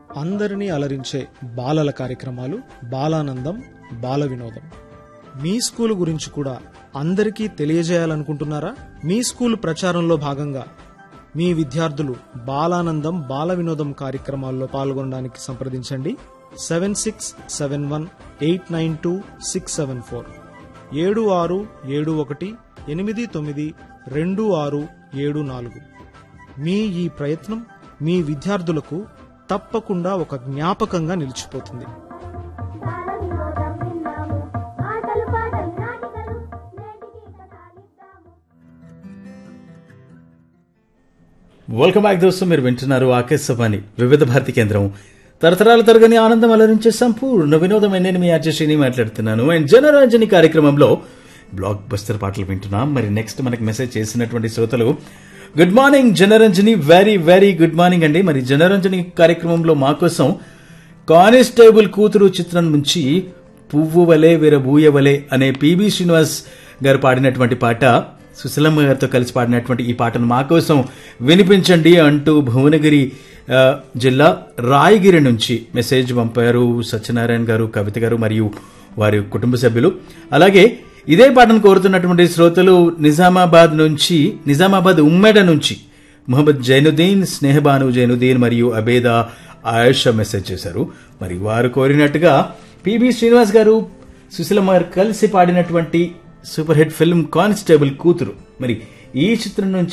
అందరినీ అలరించే బాలల కార్యక్రమాలు బాలానందం బాల వినోదం మీ స్కూల్ గురించి కూడా అందరికీ తెలియజేయాలనుకుంటున్నారా మీ స్కూల్ ప్రచారంలో భాగంగా మీ విద్యార్థులు బాలానందం బాల వినోదం కార్యక్రమాల్లో పాల్గొనడానికి సంప్రదించండి seven six seven one eight nine two six seven four ఏడు ఆరు ఏడు ఒకటి ఎనిమిది తొమ్మిది రెండు ఆరు ఏడు నాలుగు మీ ఈ ప్రయత్నం మీ విద్యార్థులకు తప్పకుండా ఒక జ్ఞాపకంగా నిలిచిపోతుంది బాలవినోదం విన్నాము ఆటలు పాటలు నాటికలు నేటికి కథాలిద్దాము వెల్కమ్ బ్యాక్ దోస్తు మీరు వింటున్నారు ఆకాశవాణి వివిధ భారతి కేంద్రం తరతరాల తరగని ఆనందం అలరించే సంపూర్ణ వినోదం నేను మీ ఆర్జశ్రీని మాట్లాడుతున్నాను అండ్ జనరంజని కార్యక్రమంలో బ్లాక్ బస్టర్ పాటలు వింటున్నాం మరి నెక్స్ట్ మనకి మెసేజ్ చేసినటువంటి శ్రోతలు good morning Janaranjani very very good morning అండి మరి జనరంజని కార్యక్రమంలో మా కోసం కానిస్టేబుల్ కూతురు చిత్రం నుంచి పువ్వు వలే విరబూయ వలే అనే పిబి శ్రీనివాస్ గారు పాడినటువంటి పాట సుశీలమ్మ గారితో కలిసి పాడినటువంటి ఈ పాటను మా కోసం వినిపించండి అంటూ భువనగిరి ఆ, జిల్లా రాయగిరి నుంచి మెసేజ్ పంపారు సత్యనారాయణ గారు కవిత గారు మరియు వారి కుటుంబ సభ్యులు అలాగే ఇదే పాటను కోరుతున్నటువంటి శ్రోతలు నిజామాబాద్ నుంచి నిజామాబాద్ ఉమ్మెడ నుంచి మొహమ్మద్ జైనుద్దీన్ స్నేహబాను జైనుద్దీన్ మరియు అబేద ఆయుష మెసేజ్ చేశారు మరి వారు కోరినట్టుగా పిబి శ్రీనివాస్ గారు సుశీలమ్మ గారు కలిసి పాడినటువంటి సూపర్ హిట్ ఫిల్మ్ కానిస్టేబుల్ కూతురు మరి ఈ చిత్రం నుంచి